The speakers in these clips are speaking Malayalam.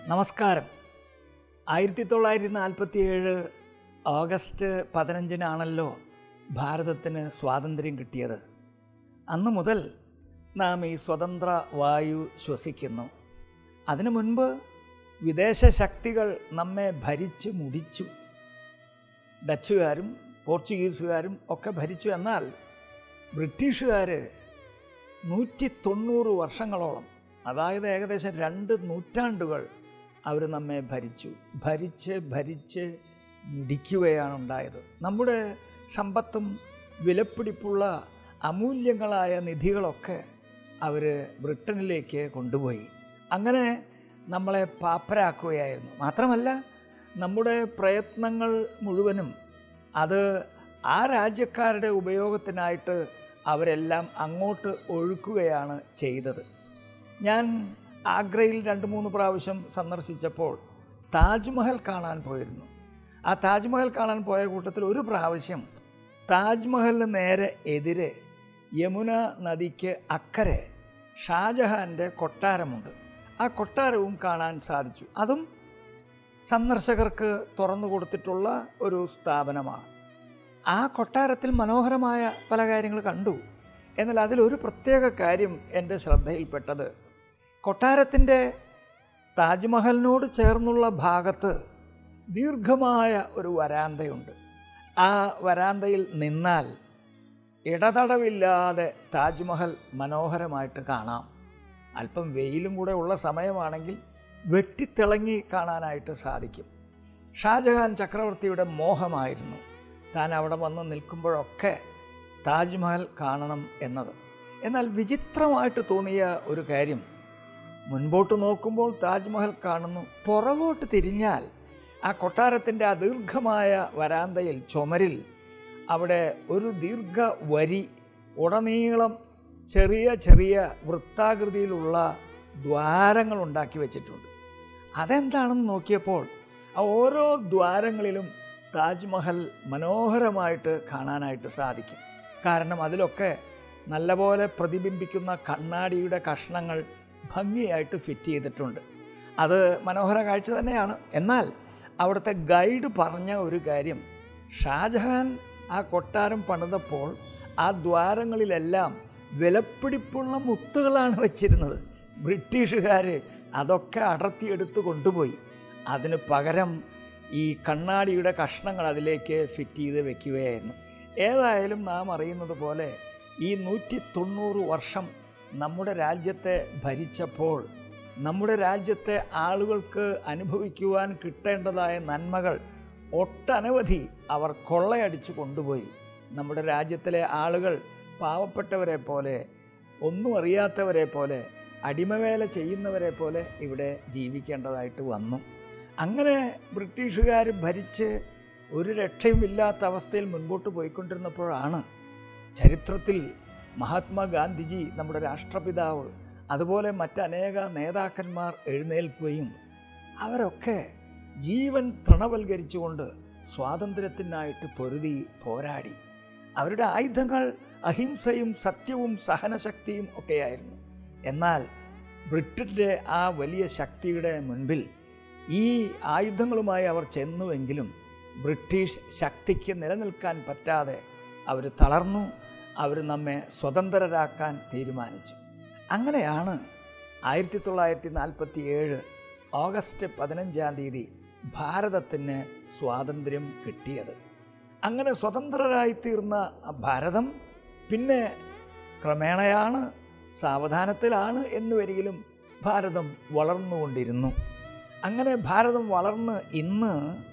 നമസ്കാരം ആയിരത്തി തൊള്ളായിരത്തി നാൽപ്പത്തി ഏഴ് ഓഗസ്റ്റ് പതിനഞ്ചിനാണല്ലോ ഭാരതത്തിന് സ്വാതന്ത്ര്യം കിട്ടിയത് അന്ന് മുതൽ നാം ഈ സ്വതന്ത്ര വായു ശ്വസിക്കുന്നു അതിനു മുൻപ് വിദേശ ശക്തികൾ നമ്മെ ഭരിച്ച് മുടിച്ചു ഡച്ചുകാരും പോർച്ചുഗീസുകാരും ഒക്കെ ഭരിച്ചു എന്നാൽ ബ്രിട്ടീഷുകാർ നൂറ്റി തൊണ്ണൂറ് വർഷങ്ങളോളം അതായത് ഏകദേശം രണ്ട് നൂറ്റാണ്ടുകൾ അവർ നമ്മെ ഭരിച്ചു ഭരിച്ച് ഭരിച്ച് മുടിക്കുകയാണ് ഉണ്ടായത് നമ്മുടെ സമ്പത്തും വിലപ്പിടിപ്പുള്ള അമൂല്യങ്ങളായ നിധികളൊക്കെ അവർ ബ്രിട്ടനിലേക്ക് കൊണ്ടുപോയി അങ്ങനെ നമ്മളെ പാപ്പരാക്കുകയായിരുന്നു മാത്രമല്ല നമ്മുടെ പ്രയത്നങ്ങൾ മുഴുവനും അത് ആ രാജ്യക്കാരുടെ ഉപയോഗത്തിനായിട്ട് അവരെല്ലാം അങ്ങോട്ട് ഒഴുക്കുകയാണ് ചെയ്തത് ഞാൻ ആഗ്രയിൽ രണ്ട് മൂന്ന് പ്രാവശ്യം സന്ദർശിച്ചപ്പോൾ താജ്മഹൽ കാണാൻ പോയിരുന്നു ആ താജ്മഹൽ കാണാൻ പോയ കൂട്ടത്തിൽ ഒരു പ്രാവശ്യം താജ്മഹലിന് നേരെ എതിരെ യമുന നദിക്ക് അക്കരെ ഷാജഹാൻ്റെ കൊട്ടാരമുണ്ട് ആ കൊട്ടാരവും കാണാൻ സാധിച്ചു അതും സന്ദർശകർക്ക് തുറന്നു കൊടുത്തിട്ടുള്ള ഒരു സ്ഥാപനമാണ് ആ കൊട്ടാരത്തിൽ മനോഹരമായ പല കാര്യങ്ങൾ കണ്ടു എന്നാൽ അതിലൊരു പ്രത്യേക കാര്യം എൻ്റെ ശ്രദ്ധയിൽപ്പെട്ടത് കൊട്ടാരത്തിൻ്റെ താജ്മഹലിനോട് ചേർന്നുള്ള ഭാഗത്ത് ദീർഘമായ ഒരു വരാന്തയുണ്ട് ആ വരാന്തയിൽ നിന്നാൽ ഇടതടവില്ലാതെ താജ്മഹൽ മനോഹരമായിട്ട് കാണാം അല്പം വെയിലും കൂടെ ഉള്ള സമയമാണെങ്കിൽ വെട്ടിത്തിളങ്ങി കാണാനായിട്ട് സാധിക്കും ഷാജഹാൻ ചക്രവർത്തിയുടെ മോഹമായിരുന്നു താൻ അവിടെ വന്ന് നിൽക്കുമ്പോഴൊക്കെ താജ്മഹൽ കാണണം എന്നത് എന്നാൽ വിചിത്രമായിട്ട് തോന്നിയ ഒരു കാര്യം മുൻപോട്ട് നോക്കുമ്പോൾ താജ്മഹൽ കാണുന്നു പുറകോട്ട് തിരിഞ്ഞാൽ ആ കൊട്ടാരത്തിൻ്റെ ആ ദീർഘമായ വരാന്തയിൽ ചുമരിൽ അവിടെ ഒരു ദീർഘ വരി ഉടനീളം ചെറിയ ചെറിയ വൃത്താകൃതിയിലുള്ള ദ്വാരങ്ങൾ ഉണ്ടാക്കി വെച്ചിട്ടുണ്ട് അതെന്താണെന്ന് നോക്കിയപ്പോൾ ആ ഓരോ ദ്വാരങ്ങളിലും താജ്മഹൽ മനോഹരമായിട്ട് കാണാനായിട്ട് സാധിക്കും കാരണം അതിലൊക്കെ നല്ലപോലെ പ്രതിബിംബിക്കുന്ന കണ്ണാടിയുടെ കഷ്ണങ്ങൾ ഭംഗിയായിട്ട് ഫിറ്റ് ചെയ്തിട്ടുണ്ട് അത് മനോഹര കാഴ്ച തന്നെയാണ് എന്നാൽ അവിടുത്തെ ഗൈഡ് പറഞ്ഞ ഒരു കാര്യം ഷാജഹാൻ ആ കൊട്ടാരം പണിതപ്പോൾ ആ ദ്വാരങ്ങളിലെല്ലാം വിലപ്പിടിപ്പുള്ള മുത്തുകളാണ് വച്ചിരുന്നത് ബ്രിട്ടീഷുകാർ അതൊക്കെ അടർത്തിയെടുത്ത് കൊണ്ടുപോയി അതിന് പകരം ഈ കണ്ണാടിയുടെ കഷ്ണങ്ങൾ അതിലേക്ക് ഫിറ്റ് ചെയ്ത് വെക്കുകയായിരുന്നു ഏതായാലും നാം അറിയുന്നത് പോലെ ഈ നൂറ്റി തൊണ്ണൂറ് വർഷം നമ്മുടെ രാജ്യത്തെ ഭരിച്ചപ്പോൾ നമ്മുടെ രാജ്യത്തെ ആളുകൾക്ക് അനുഭവിക്കുവാൻ കിട്ടേണ്ടതായ നന്മകൾ ഒട്ടനവധി അവർ കൊള്ളയടിച്ചു കൊണ്ടുപോയി നമ്മുടെ രാജ്യത്തിലെ ആളുകൾ പാവപ്പെട്ടവരെ പോലെ ഒന്നും അറിയാത്തവരെ പോലെ അടിമവേല ചെയ്യുന്നവരെ പോലെ ഇവിടെ ജീവിക്കേണ്ടതായിട്ട് വന്നു അങ്ങനെ ബ്രിട്ടീഷുകാർ ഭരിച്ച് ഒരു രക്ഷയുമില്ലാത്ത അവസ്ഥയിൽ മുൻപോട്ട് പോയിക്കൊണ്ടിരുന്നപ്പോഴാണ് ചരിത്രത്തിൽ മഹാത്മാഗാന്ധിജി നമ്മുടെ രാഷ്ട്രപിതാവ് അതുപോലെ മറ്റനേക നേതാക്കന്മാർ എഴുന്നേൽക്കുകയും അവരൊക്കെ ജീവൻ തൃണവൽക്കരിച്ചുകൊണ്ട് സ്വാതന്ത്ര്യത്തിനായിട്ട് പൊരുതി പോരാടി അവരുടെ ആയുധങ്ങൾ അഹിംസയും സത്യവും സഹനശക്തിയും ഒക്കെയായിരുന്നു എന്നാൽ ബ്രിട്ടൻ്റെ ആ വലിയ ശക്തിയുടെ മുൻപിൽ ഈ ആയുധങ്ങളുമായി അവർ ചെന്നുവെങ്കിലും ബ്രിട്ടീഷ് ശക്തിക്ക് നിലനിൽക്കാൻ പറ്റാതെ അവർ തളർന്നു അവർ നമ്മെ സ്വതന്ത്രരാക്കാൻ തീരുമാനിച്ചു അങ്ങനെയാണ് ആയിരത്തി തൊള്ളായിരത്തി നാൽപ്പത്തി ഏഴ് ഓഗസ്റ്റ് പതിനഞ്ചാം തീയതി ഭാരതത്തിന് സ്വാതന്ത്ര്യം കിട്ടിയത് അങ്ങനെ സ്വതന്ത്രരായിത്തീർന്ന ഭാരതം പിന്നെ ക്രമേണയാണ് സാവധാനത്തിലാണ് എന്ന് വരികിലും ഭാരതം വളർന്നുകൊണ്ടിരുന്നു അങ്ങനെ ഭാരതം വളർന്ന് ഇന്ന്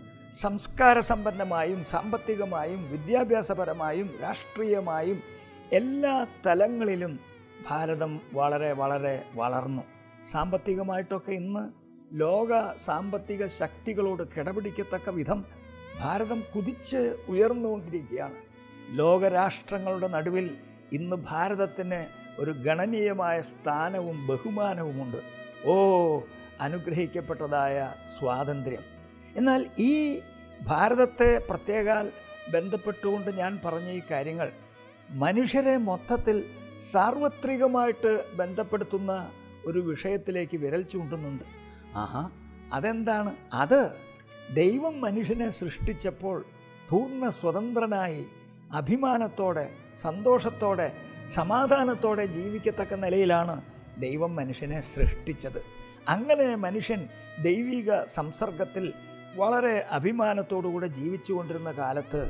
സംസ്കാര സമ്പന്നമായും സാമ്പത്തികമായും വിദ്യാഭ്യാസപരമായും രാഷ്ട്രീയമായും എല്ലാ തലങ്ങളിലും ഭാരതം വളരെ വളരെ വളർന്നു സാമ്പത്തികമായിട്ടൊക്കെ ഇന്ന് ലോക സാമ്പത്തിക ശക്തികളോട് കിടപിടിക്കത്തക്ക വിധം ഭാരതം കുതിച്ച് ഉയർന്നുകൊണ്ടിരിക്കുകയാണ് ലോകരാഷ്ട്രങ്ങളുടെ നടുവിൽ ഇന്ന് ഭാരതത്തിന് ഒരു ഗണനീയമായ സ്ഥാനവും ബഹുമാനവുമുണ്ട് ഓ അനുഗ്രഹിക്കപ്പെട്ടതായ സ്വാതന്ത്ര്യം എന്നാൽ ഈ ഭാരതത്തെ പ്രത്യേകാൽ ബന്ധപ്പെട്ടുകൊണ്ട് ഞാൻ പറഞ്ഞ ഈ കാര്യങ്ങൾ മനുഷ്യരെ മൊത്തത്തിൽ സാർവത്രികമായിട്ട് ബന്ധപ്പെടുത്തുന്ന ഒരു വിഷയത്തിലേക്ക് വിരൽ ചൂണ്ടുന്നുണ്ട് ആഹാ അതെന്താണ് അത് ദൈവം മനുഷ്യനെ സൃഷ്ടിച്ചപ്പോൾ പൂർണ്ണ സ്വതന്ത്രനായി അഭിമാനത്തോടെ സന്തോഷത്തോടെ സമാധാനത്തോടെ ജീവിക്കത്തക്ക നിലയിലാണ് ദൈവം മനുഷ്യനെ സൃഷ്ടിച്ചത് അങ്ങനെ മനുഷ്യൻ ദൈവിക സംസർഗത്തിൽ വളരെ അഭിമാനത്തോടുകൂടെ ജീവിച്ചുകൊണ്ടിരുന്ന കാലത്ത്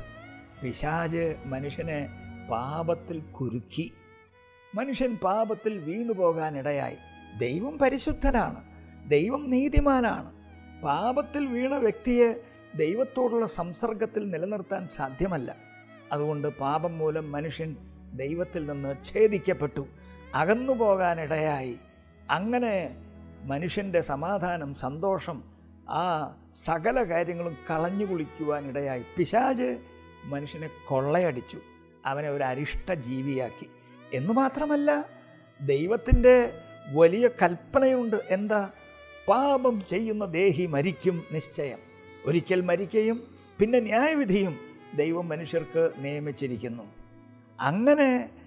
പിശാജ് മനുഷ്യനെ പാപത്തിൽ കുരുക്കി മനുഷ്യൻ പാപത്തിൽ വീണുപോകാനിടയായി ദൈവം പരിശുദ്ധനാണ് ദൈവം നീതിമാനാണ് പാപത്തിൽ വീണ വ്യക്തിയെ ദൈവത്തോടുള്ള സംസർഗത്തിൽ നിലനിർത്താൻ സാധ്യമല്ല അതുകൊണ്ട് പാപം മൂലം മനുഷ്യൻ ദൈവത്തിൽ നിന്ന് ഛേദിക്കപ്പെട്ടു അകന്നു പോകാനിടയായി അങ്ങനെ മനുഷ്യൻ്റെ സമാധാനം സന്തോഷം ആ സകല കാര്യങ്ങളും കളഞ്ഞു കുളിക്കുവാനിടയായി പിശാജ് മനുഷ്യനെ കൊള്ളയടിച്ചു അവനെ ഒരു അരിഷ്ട ജീവിയാക്കി എന്നു മാത്രമല്ല ദൈവത്തിൻ്റെ വലിയ കൽപ്പനയുണ്ട് എന്താ പാപം ചെയ്യുന്ന ദേഹി മരിക്കും നിശ്ചയം ഒരിക്കൽ മരിക്കുകയും പിന്നെ ന്യായവിധിയും ദൈവം മനുഷ്യർക്ക് നിയമിച്ചിരിക്കുന്നു അങ്ങനെ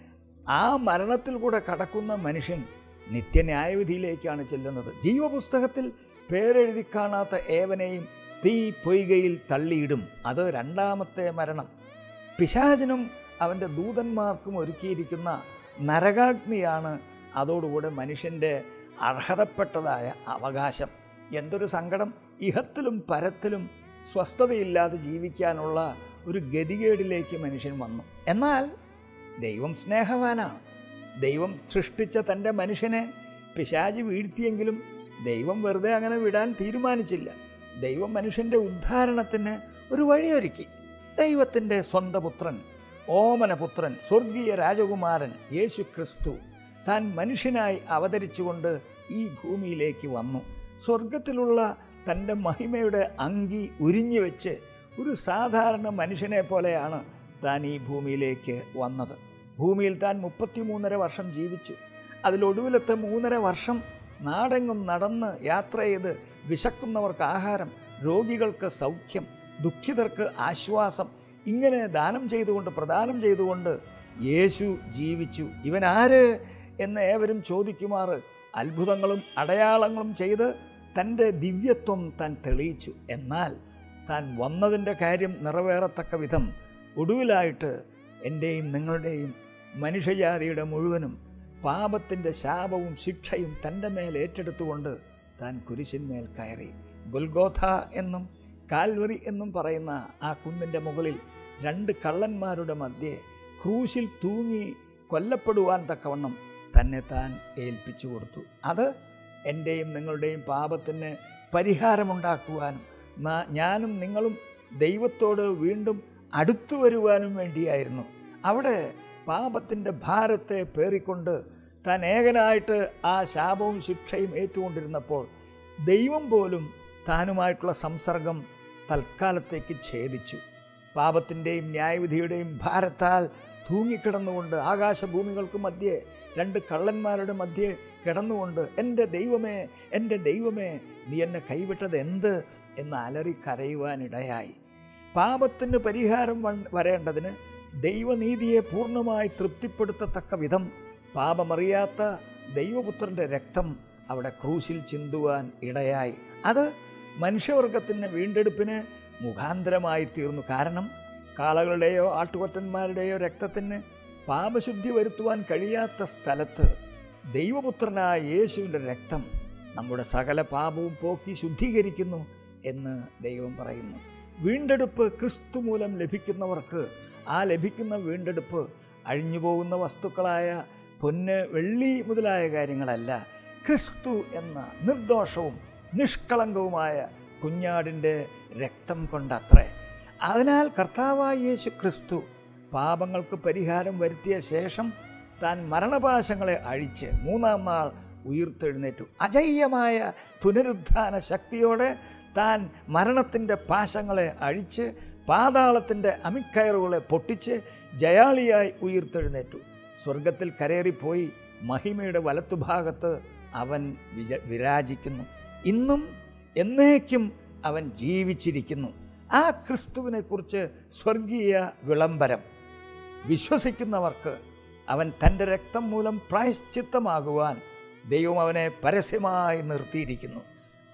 ആ മരണത്തിൽ കൂടെ കടക്കുന്ന മനുഷ്യൻ നിത്യന്യായവിധിയിലേക്കാണ് ചെല്ലുന്നത് ജീവപുസ്തകത്തിൽ പേരെഴുതി കാണാത്ത ഏവനെയും തീ പൊയ്കയിൽ തള്ളിയിടും അത് രണ്ടാമത്തെ മരണം പിശാചനും അവൻ്റെ ദൂതന്മാർക്കും ഒരുക്കിയിരിക്കുന്ന നരകാഗ്നിയാണ് അതോടുകൂടെ മനുഷ്യൻ്റെ അർഹതപ്പെട്ടതായ അവകാശം എന്തൊരു സങ്കടം ഇഹത്തിലും പരത്തിലും സ്വസ്ഥതയില്ലാതെ ജീവിക്കാനുള്ള ഒരു ഗതികേടിലേക്ക് മനുഷ്യൻ വന്നു എന്നാൽ ദൈവം സ്നേഹവാനാണ് ദൈവം സൃഷ്ടിച്ച തൻ്റെ മനുഷ്യനെ പിശാചി വീഴ്ത്തിയെങ്കിലും ദൈവം വെറുതെ അങ്ങനെ വിടാൻ തീരുമാനിച്ചില്ല ദൈവം മനുഷ്യൻ്റെ ഉദ്ധാരണത്തിന് ഒരു വഴിയൊരുക്കി ദൈവത്തിൻ്റെ സ്വന്തം പുത്രൻ ഓമനപുത്രൻ സ്വർഗീയ രാജകുമാരൻ യേശു ക്രിസ്തു താൻ മനുഷ്യനായി അവതരിച്ചുകൊണ്ട് ഈ ഭൂമിയിലേക്ക് വന്നു സ്വർഗത്തിലുള്ള തൻ്റെ മഹിമയുടെ അങ്കി ഉരിഞ്ഞു വെച്ച് ഒരു സാധാരണ മനുഷ്യനെ പോലെയാണ് താൻ ഈ ഭൂമിയിലേക്ക് വന്നത് ഭൂമിയിൽ താൻ മുപ്പത്തിമൂന്നര വർഷം ജീവിച്ചു അതിലൊടുവിലത്തെ മൂന്നര വർഷം നാടെങ്ങും നടന്ന് യാത്ര ചെയ്ത് വിശക്കുന്നവർക്ക് ആഹാരം രോഗികൾക്ക് സൗഖ്യം ദുഃഖിതർക്ക് ആശ്വാസം ഇങ്ങനെ ദാനം ചെയ്തുകൊണ്ട് പ്രദാനം ചെയ്തുകൊണ്ട് യേശു ജീവിച്ചു ഇവൻ ആര് എന്ന് ഏവരും ചോദിക്കുമാറ് അത്ഭുതങ്ങളും അടയാളങ്ങളും ചെയ്ത് തൻ്റെ ദിവ്യത്വം താൻ തെളിയിച്ചു എന്നാൽ താൻ വന്നതിൻ്റെ കാര്യം നിറവേറത്തക്ക വിധം ഒടുവിലായിട്ട് എൻ്റെയും നിങ്ങളുടെയും മനുഷ്യജാതിയുടെ മുഴുവനും പാപത്തിൻ്റെ ശാപവും ശിക്ഷയും തൻ്റെ മേൽ ഏറ്റെടുത്തുകൊണ്ട് താൻ കുരിശിന്മേൽ കയറി ഗുൽഗോഥ എന്നും കാൽവറി എന്നും പറയുന്ന ആ കുന്നിൻ്റെ മുകളിൽ രണ്ട് കള്ളന്മാരുടെ മധ്യേ ക്രൂശിൽ തൂങ്ങി കൊല്ലപ്പെടുവാൻ തക്കവണ്ണം തന്നെ താൻ ഏൽപ്പിച്ചു കൊടുത്തു അത് എൻ്റെയും നിങ്ങളുടെയും പാപത്തിന് പരിഹാരമുണ്ടാക്കുവാനും നാ- ഞാനും നിങ്ങളും ദൈവത്തോട് വീണ്ടും അടുത്തു വരുവാനും വേണ്ടിയായിരുന്നു അവിടെ പാപത്തിൻ്റെ ഭാരത്തെ പേറിക്കൊണ്ട് താൻ ഏകനായിട്ട് ആ ശാപവും ശിക്ഷയും ഏറ്റുകൊണ്ടിരുന്നപ്പോൾ ദൈവം പോലും താനുമായിട്ടുള്ള സംസർഗം തൽക്കാലത്തേക്ക് ഛേദിച്ചു പാപത്തിൻ്റെയും ന്യായവിധിയുടെയും ഭാരത്താൽ തൂങ്ങിക്കിടന്നുകൊണ്ട് ആകാശഭൂമികൾക്ക് മധ്യേ രണ്ട് കള്ളന്മാരുടെ മധ്യേ കിടന്നുകൊണ്ട് എൻ്റെ ദൈവമേ എൻ്റെ ദൈവമേ നീ എന്നെ കൈവിട്ടത് എന്ത് എന്ന് അലറി കരയുവാനിടയായി പാപത്തിന് പരിഹാരം വൺ- വരേണ്ടതിന് ദൈവനീതിയെ പൂർണ്ണമായി തൃപ്തിപ്പെടുത്തത്തക്ക വിധം പാപമറിയാത്ത ദൈവപുത്രൻ്റെ രക്തം അവിടെ ക്രൂശിൽ ചിന്തുവാൻ ഇടയായി അത് മനുഷ്യവർഗത്തിൻ്റെ വീണ്ടെടുപ്പിന് മുഖാന്തരമായി തീർന്നു കാരണം കാളകളുടെയോ ആട്ടുകൊറ്റന്മാരുടെയോ രക്തത്തിന് പാപശുദ്ധി വരുത്തുവാൻ കഴിയാത്ത സ്ഥലത്ത് ദൈവപുത്രനായ യേശുവിൻ്റെ രക്തം നമ്മുടെ സകല പാപവും പോക്കി ശുദ്ധീകരിക്കുന്നു എന്ന് ദൈവം പറയുന്നു വീണ്ടെടുപ്പ് ക്രിസ്തു മൂലം ലഭിക്കുന്നവർക്ക് ആ ലഭിക്കുന്ന വീണ്ടെടുപ്പ് അഴിഞ്ഞുപോകുന്ന വസ്തുക്കളായ പൊന്ന് വെള്ളി മുതലായ കാര്യങ്ങളല്ല ക്രിസ്തു എന്ന നിർദോഷവും നിഷ്കളങ്കവുമായ കുഞ്ഞാടിൻ്റെ രക്തം കൊണ്ടത്രേ അതിനാൽ കർത്താവായ യേശു ക്രിസ്തു പാപങ്ങൾക്ക് പരിഹാരം വരുത്തിയ ശേഷം താൻ മരണപാശങ്ങളെ അഴിച്ച് മൂന്നാം നാൾ ഉയർത്തെഴുന്നേറ്റു അജയ്യമായ പുനരുത്ഥാന ശക്തിയോടെ താൻ മരണത്തിൻ്റെ പാശങ്ങളെ അഴിച്ച് പാതാളത്തിൻ്റെ അമിക്കയറുകളെ പൊട്ടിച്ച് ജയാളിയായി ഉയർത്തെഴുന്നേറ്റു സ്വർഗത്തിൽ കരേറിപ്പോയി മഹിമയുടെ വലത്തുഭാഗത്ത് അവൻ വിജ വിരാജിക്കുന്നു ഇന്നും എന്നേക്കും അവൻ ജീവിച്ചിരിക്കുന്നു ആ ക്രിസ്തുവിനെക്കുറിച്ച് സ്വർഗീയ വിളംബരം വിശ്വസിക്കുന്നവർക്ക് അവൻ തൻ്റെ രക്തം മൂലം പ്രായശ്ചിത്തമാകുവാൻ ദൈവം അവനെ പരസ്യമായി നിർത്തിയിരിക്കുന്നു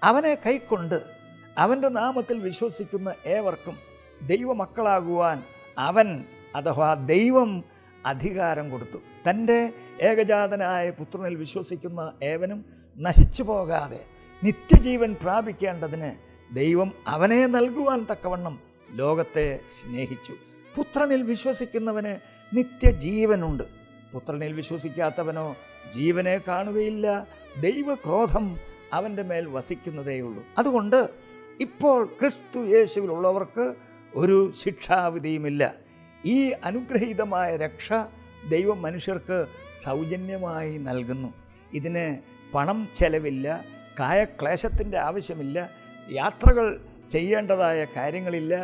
അവനെ കൈക്കൊണ്ട് അവൻ്റെ നാമത്തിൽ വിശ്വസിക്കുന്ന ഏവർക്കും ദൈവമക്കളാകുവാൻ അവൻ അഥവാ ദൈവം അധികാരം കൊടുത്തു തൻ്റെ ഏകജാതനായ പുത്രനിൽ വിശ്വസിക്കുന്ന ഏവനും നശിച്ചു പോകാതെ നിത്യജീവൻ പ്രാപിക്കേണ്ടതിന് ദൈവം അവനെ നൽകുവാൻ തക്കവണ്ണം ലോകത്തെ സ്നേഹിച്ചു പുത്രനിൽ വിശ്വസിക്കുന്നവന് നിത്യജീവനുണ്ട് പുത്രനിൽ വിശ്വസിക്കാത്തവനോ ജീവനെ കാണുകയില്ല ദൈവക്രോധം അവൻ്റെ മേൽ വസിക്കുന്നതേയുള്ളൂ അതുകൊണ്ട് ഇപ്പോൾ ക്രിസ്തു യേശുവിലുള്ളവർക്ക് ഒരു ശിക്ഷാവിധിയുമില്ല ഈ അനുഗ്രഹീതമായ രക്ഷ ദൈവം മനുഷ്യർക്ക് സൗജന്യമായി നൽകുന്നു ഇതിന് പണം ചെലവില്ല കായക്ലേശത്തിൻ്റെ ആവശ്യമില്ല യാത്രകൾ ചെയ്യേണ്ടതായ കാര്യങ്ങളില്ല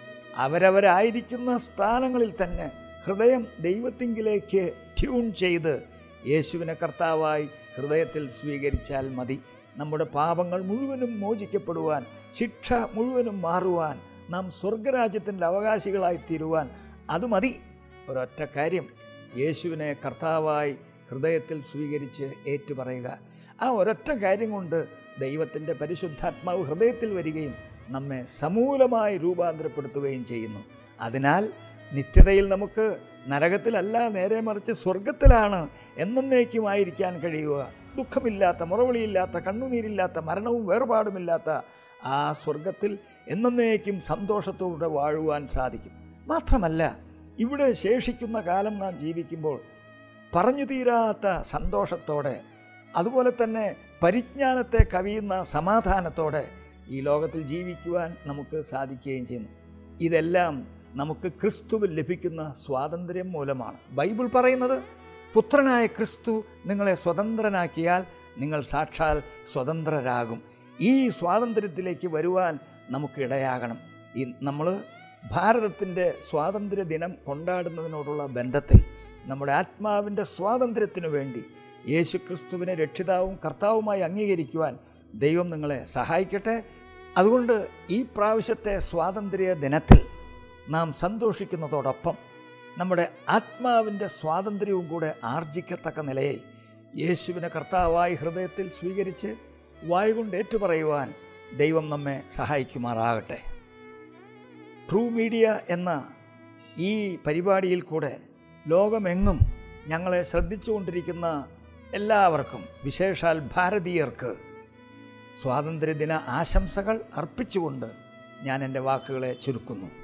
അവരവരായിരിക്കുന്ന സ്ഥാനങ്ങളിൽ തന്നെ ഹൃദയം ദൈവത്തിങ്കിലേക്ക് ട്യൂൺ ചെയ്ത് യേശുവിനെ കർത്താവായി ഹൃദയത്തിൽ സ്വീകരിച്ചാൽ മതി നമ്മുടെ പാപങ്ങൾ മുഴുവനും മോചിക്കപ്പെടുവാൻ ശിക്ഷ മുഴുവനും മാറുവാൻ നാം സ്വർഗരാജ്യത്തിൻ്റെ അവകാശികളായി തീരുവാൻ അത് മതി ഒരൊറ്റ കാര്യം യേശുവിനെ കർത്താവായി ഹൃദയത്തിൽ സ്വീകരിച്ച് ഏറ്റുപറയുക ആ ഒരൊറ്റ കാര്യം കൊണ്ട് ദൈവത്തിൻ്റെ പരിശുദ്ധാത്മാവ് ഹൃദയത്തിൽ വരികയും നമ്മെ സമൂലമായി രൂപാന്തരപ്പെടുത്തുകയും ചെയ്യുന്നു അതിനാൽ നിത്യതയിൽ നമുക്ക് നരകത്തിലല്ല നേരെ മറിച്ച് സ്വർഗത്തിലാണ് എന്നേക്കുമായിരിക്കാൻ കഴിയുക ദുഃഖമില്ലാത്ത മുറവിളിയില്ലാത്ത കണ്ണുനീരില്ലാത്ത മരണവും വേർപാടുമില്ലാത്ത ആ സ്വർഗത്തിൽ എന്നേക്കും സന്തോഷത്തോടെ വാഴുവാൻ സാധിക്കും മാത്രമല്ല ഇവിടെ ശേഷിക്കുന്ന കാലം നാം ജീവിക്കുമ്പോൾ പറഞ്ഞു തീരാത്ത സന്തോഷത്തോടെ അതുപോലെ തന്നെ പരിജ്ഞാനത്തെ കവിയുന്ന സമാധാനത്തോടെ ഈ ലോകത്തിൽ ജീവിക്കുവാൻ നമുക്ക് സാധിക്കുകയും ചെയ്യുന്നു ഇതെല്ലാം നമുക്ക് ക്രിസ്തുവിൽ ലഭിക്കുന്ന സ്വാതന്ത്ര്യം മൂലമാണ് ബൈബിൾ പറയുന്നത് പുത്രനായ ക്രിസ്തു നിങ്ങളെ സ്വതന്ത്രനാക്കിയാൽ നിങ്ങൾ സാക്ഷാൽ സ്വതന്ത്രരാകും ഈ സ്വാതന്ത്ര്യത്തിലേക്ക് വരുവാൻ നമുക്ക് ഇടയാകണം ഈ നമ്മൾ ഭാരതത്തിൻ്റെ സ്വാതന്ത്ര്യ ദിനം കൊണ്ടാടുന്നതിനോടുള്ള ബന്ധത്തിൽ നമ്മുടെ ആത്മാവിൻ്റെ സ്വാതന്ത്ര്യത്തിനു വേണ്ടി യേശു ക്രിസ്തുവിനെ രക്ഷിതാവും കർത്താവുമായി അംഗീകരിക്കുവാൻ ദൈവം നിങ്ങളെ സഹായിക്കട്ടെ അതുകൊണ്ട് ഈ പ്രാവശ്യത്തെ സ്വാതന്ത്ര്യ ദിനത്തിൽ നാം സന്തോഷിക്കുന്നതോടൊപ്പം നമ്മുടെ ആത്മാവിൻ്റെ സ്വാതന്ത്ര്യവും കൂടെ ആർജിക്കത്തക്ക നിലയിൽ യേശുവിനെ കർത്താവായി ഹൃദയത്തിൽ സ്വീകരിച്ച് വായുകൊണ്ട് ഏറ്റുപറയുവാൻ ദൈവം നമ്മെ സഹായിക്കുമാറാകട്ടെ ട്രൂ മീഡിയ എന്ന ഈ പരിപാടിയിൽ കൂടെ ലോകമെങ്ങും ഞങ്ങളെ ശ്രദ്ധിച്ചുകൊണ്ടിരിക്കുന്ന എല്ലാവർക്കും വിശേഷാൽ ഭാരതീയർക്ക് സ്വാതന്ത്ര്യദിന ആശംസകൾ അർപ്പിച്ചുകൊണ്ട് ഞാൻ എൻ്റെ വാക്കുകളെ ചുരുക്കുന്നു